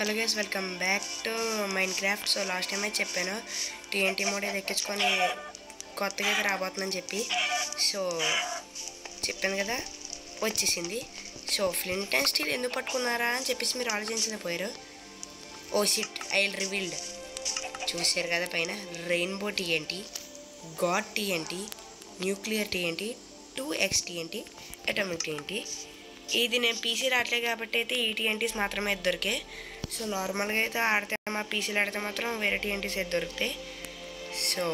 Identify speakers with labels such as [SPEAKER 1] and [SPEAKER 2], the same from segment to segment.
[SPEAKER 1] Hello guys welcome back to Minecraft so last time అయితే చెప్పాను TNT mode అయితే ఎక్కించుకొని కొత్తగా అయితే రాబోతుందని చెప్పి సో చెప్పాను కదా వచ్చేసింది సో ఫ్లింట్ అండ్ స్టీల్ ఎందుకు పట్టుకున్నారా అని చెప్పేసి మీరు ఆలోచించిన పోయారు ఓ సిట్ ఐ రివీల్డ్ చూశారు కదా పైన rainbow TNT god TNT nuclear TNT two X TNT atomic TNT ఇది నేను పీసీ రావట్లేదు కాబట్టి అయితే ఈ టీఎన్టీస్ మాత్రమే అయితే దొరికాయి సో నార్మల్గా అయితే ఆడితే మా పీసీలు ఆడితే మాత్రం వేరే టీఎన్టీస్ అయితే దొరుకుతాయి సో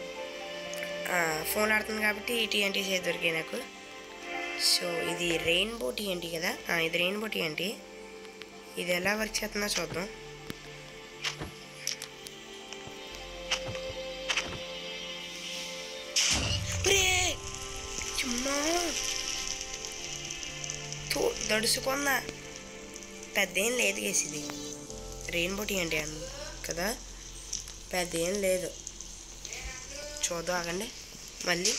[SPEAKER 1] ఫోన్ ఆడుతుంది కాబట్టి ఈ టీఎన్టీస్ అయితే దొరికాయి నాకు సో ఇది రెయిన్బో టీఎన్టీ కదా ఆ, ఇది రెయిన్బో టీఎన్టీ ఇది ఎలా వర్క్ చేస్తుందో చూద్దాం ఒరే! చుమ్మా థూ, దడుచుకున్నా పెద్ద ఏం లేదు కేసు ఇది రెయిన్బో టీ అంటే అన్న కదా పెద్ద ఏం లేదు చూద్దాం ఆగండి మళ్ళీ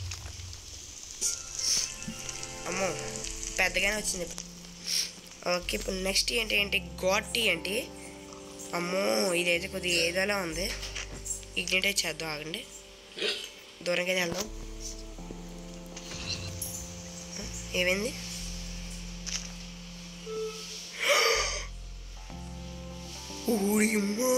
[SPEAKER 1] అమ్మో పెద్దగానే వచ్చింది ఓకే ఇప్పుడు నెక్స్ట్ ఏంటి ఏంటి గాడ్ టీ ఏంటి అమ్మో ఇదైతే కొద్దిగా ఏదోలా ఉంది ఇగ్నిటే చేద్దాం ఆగండి దూరంగా అయితే వెళ్దాం ఏమైంది ఊరిమ్మా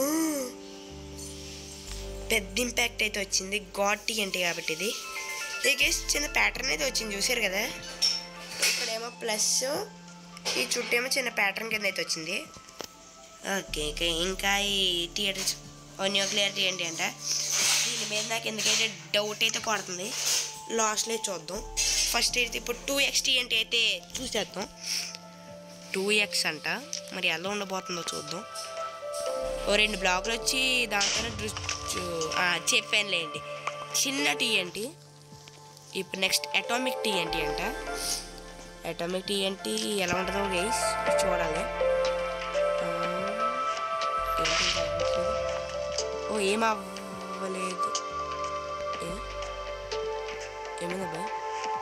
[SPEAKER 1] పెద్ద ఇంపాక్ట్ అయితే వచ్చింది గాడ్ టీ అంటే కాబట్టి ఇది గేస్ చిన్న ప్యాటర్న్ అయితే వచ్చింది చూసారు కదా ఇక్కడేమో ప్లస్ ఈ చుట్టూ ఏమో చిన్న ప్యాటర్న్ కింద అయితే వచ్చింది ఓకే ఓకే ఇంకా ఈ థియేటర్స్ న్యూక్లియర్ టీ ఏంటి అంట దీని మీద నాకు ఎందుకైతే డౌట్ అయితే కొడుతుంది లాస్ట్లో చూద్దాం ఫస్ట్ అయితే ఇప్పుడు టూ ఎక్స్ టీ ఏంటి అయితే చూసేద్దాం టూ ఎక్స్ అంట మరి ఎలా ఉండబోతుందో చూద్దాం ఓ రెండు బ్లాకులు వచ్చి దాంతో డ్రిస్ చెప్పానులేండి చిన్న టీ ఏంటి ఇప్పుడు నెక్స్ట్ అటామిక్ టీ ఏంటి అంట అటామిక్ టీ ఏంటి ఎలా ఉంటుందో గైస్ చూడాలి ఆ, ఏంటి ఇంకా అవ్వట్లేదు? ఓ ఏం అవ్వలేదు ఏ? ఏమైందబ్బా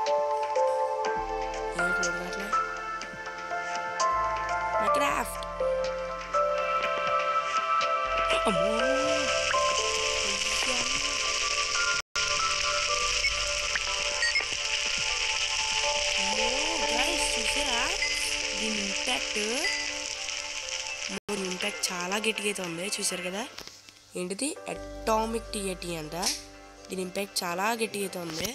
[SPEAKER 1] ఏం చూడగట్లే నా క్రాఫ్ట్ అమ్మో అమ్మో, guys, చూసారా దీని ఇంపాక్ట్ దీని ఇంపాక్ట్ చాలా గట్టిగా అయితే ఉంది చూసారు కదా ఏంటిది అటామిక్ టీఏటీ అంట దీని ఇంపాక్ట్ చాలా గట్టిగా అయితే ఉంది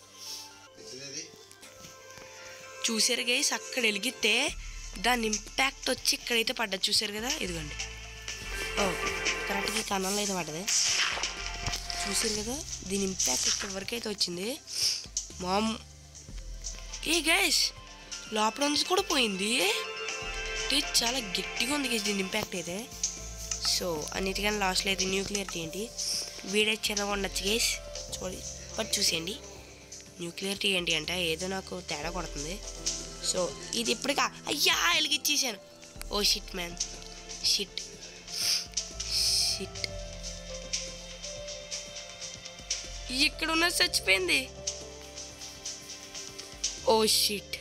[SPEAKER 1] చూసారు గైస్ అక్కడ వెలిగితే దాని ఇంపాక్ట్ వచ్చి ఇక్కడైతే పడ్డది చూసారు కదా ఇదిగోండి ఓ కరెక్ట్గా ఈ కన్నంలో అయితే పడ్డది చూసారు కదా దీని ఇంపాక్ట్ ఇక్కడ వరకు అయితే వచ్చింది మామ్ ఏ గైస్ లోపల నుంచి కూడా పోయింది ఇది చాలా గట్టిగా ఉంది గైస్ దీని ఇంపాక్ట్ అయితే సో అన్నిటికన్నా లాస్ట్లో అయితే న్యూక్లియర్ ఏంటి వీడియో చిన్నగా ఉండొచ్చు గైస్ చూడి బట్ చూసేయండి న్యూక్లియర్ టీ ఏంటి అంటే ఏదో నాకు తేడా కొడుతుంది సో ఇది ఇప్పటికా అయ్యా వెలిగిచ్చేసాను oh shit man shit shit ఇక్కడ ఉన్న చచ్చిపోయింది ఓ షిట్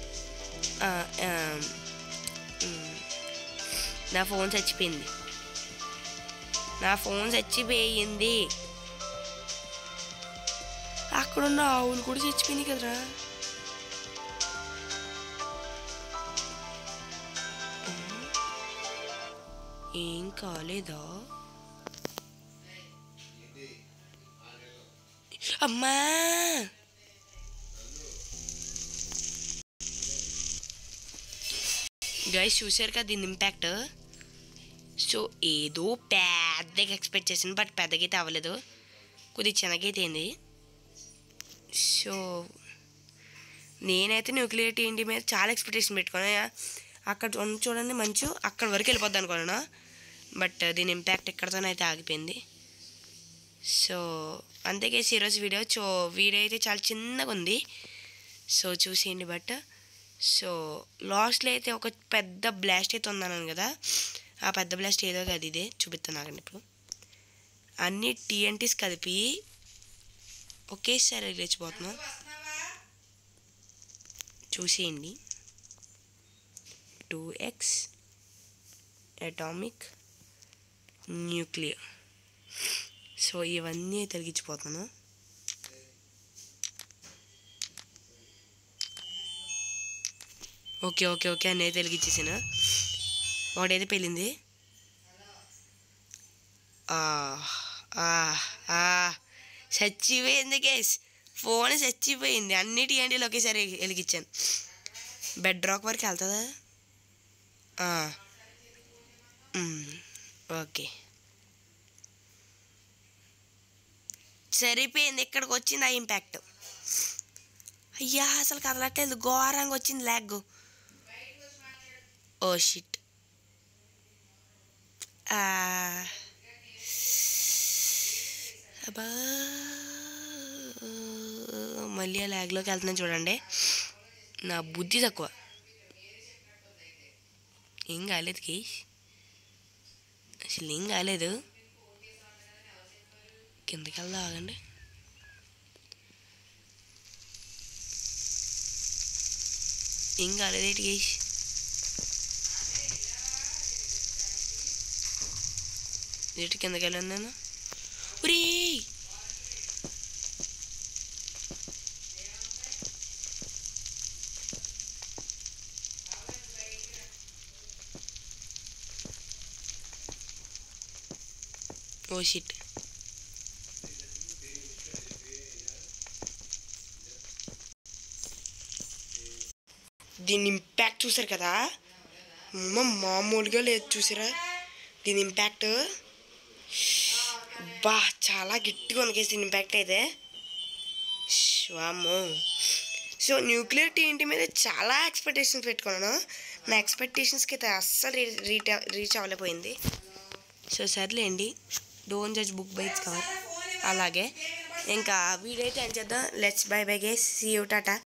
[SPEAKER 1] నా ఫోన్ చచ్చిపోయింది నా ఫోన్ చచ్చిపోయింది అక్కడున్న ఆవులు కూడా చచ్చిపోయినాయి కదరా ఏం కాలేదా అమ్మా గైస్ చూసారు కదా దీని ఇంపాక్ట్ సో ఏదో పెద్దగా ఎక్స్పెక్ట్ చేసింది బట్ పెద్దగా అయితే అవ్వలేదు కొద్దిగా చిన్నగా అయితే అయింది సో నేనైతే న్యూక్లియర్ టీఎన్టీ మీద చాలా ఎక్స్పెక్టేషన్ పెట్టుకున్నా అక్కడ ఉన్న చూడండి మంచు అక్కడ వరకు వెళ్ళిపోద్ది అనుకున్నాను బట్ దీని ఇంపాక్ట్ ఇక్కడతోనైతే ఆగిపోయింది సో అంతేకేసి ఈరోజు వీడియో చో వీడియో అయితే చాలా చిన్నగా ఉంది సో చూసేయండి బట్ సో లాస్ట్లో అయితే ఒక పెద్ద బ్లాస్ట్ అయితే ఉందన్నాను కదా ఆ పెద్ద బ్లాస్ట్ ఏదో కాదు ఇదే చూపిస్తాను ఆగండి ఇప్పుడు అన్ని టీఎన్టీస్ కలిపి ఒకేసారి లేచిపోతున్నాం చూసేయండి two X atomic nuclear so ఇవన్నీ తొలగించిపోతున్నాను ఓకే ఓకే ఓకే అన్నీ తొలగించేసాను ఒకటైతే పెళ్ళింది ఆ, ఆ, ఆ, చచ్చిపోయింది కేస్ ఫోన్ చచ్చిపోయింది అన్నిటి ఏంటి ఒకేసారి వెలిగించాను బెడ్ రాక్ వరకు వెళ్తుందా ఆ. మ్, ఓకే సరిపోయింది ఇక్కడికి వచ్చింది ఆ ఇంపాక్ట్ అయ్యా అసలు కదలట్లేదు ఘోరంగా వచ్చింది ల్యాగ్ ఓ షిట్ అబ్బా మళ్ళీ ఆ ల్యాగ్లోకి వెళ్తున్నాను చూడండి నా బుద్ధి తక్కువ ఏం కాలేదు కేష్ అసలు ఏం కాలేదు కిందకి వెళ్దా ఆగండి ఏం కాలేదు ఏంటి కేష్ ఏంటి కిందకి వెళ్ళాను నేను ఒరే ఓ షిట్ దీని ఇంపాక్ట్ చూసారు కదా అమ్మ మామూలుగా లేదు చూసారా దీని ఇంపాక్ట్ బా చాలా గట్టిగా ఉంది కేసు దీని ఇంపాక్ట్ అయితే వామ్మో సో న్యూక్లియర్ టీఎన్టీ మీద చాలా ఎక్స్పెక్టేషన్స్ పెట్టుకున్నాను నా ఎక్స్పెక్టేషన్స్కి అయితే అస్సలు రీ రీచ్ రీచ్ అవ్వలేకపోయింది సో సర్లేండి don't judge book by its cover అలాగే ఇంకా వీడియో అయితే ఏం చేద్దాం let's bye bye guys see you Tata